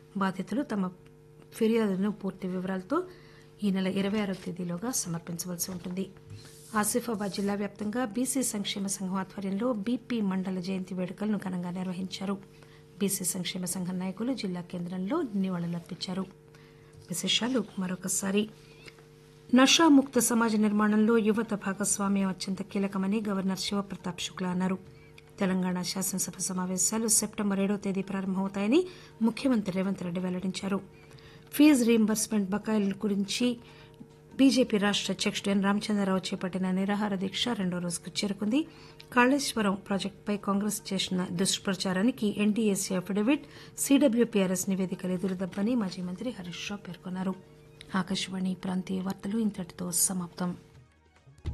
బాధితులు తమ ఫిర్యాదులను పూర్తి వివరాలతో ఈ నెల ఇరవై ఆరవ తేదీలోగా సమర్పించవలసి ఉంటుంది ఆసిఫాబాద్ జిల్లా వ్యాప్తంగా బీసీ సంక్షేమ సంఘం ఆధ్వర్యంలో బీపీ మండల జయంతి వేడుకలను ఘనంగా నిర్వహించారు బీసీ సంక్షేమ సంఘం నాయకులు జిల్లా కేంద్రంలో నివాళులర్పించారు విశేషాలు మరొకసారి నషాముక్త సమాజ నిర్మాణంలో యువత భాగస్వామ్యం అత్యంత కీలకమని గవర్నర్ శివప్రతాప్ శుక్లా అన్నారు తెలంగాణ శాసనసభ సమావేశాలు సెప్టెంబర్ ఏడో తేదీ ప్రారంభమవుతాయని ముఖ్యమంత్రి రేవంత్ రెడ్డి వెల్లడించారు ఫీజు రీయింబర్స్మెంట్ బకాయిల గురించి బీజేపీ రాష్ట అధ్యకుడు ఎన్ రామచంద్రరావు చేపట్టిన నిరాహార దీక్ష రెండో రోజుకు చేరుకుంది కాళేశ్వరం ప్రాజెక్టుపై కాంగ్రెస్ చేసిన దుష్ప్రచారానికి ఎన్డీఏసీ అఫిడవిట్ సీడబ్ల్యూపీఆర్ఎస్ నివేదికలు ఎదురుదబ్బని మాజీ మంత్రి హరీష్ రావు పేర్కొన్నారు ఆకాశవాణి ప్రాంతీయ వార్తలు ఇంతటితో సమాప్తం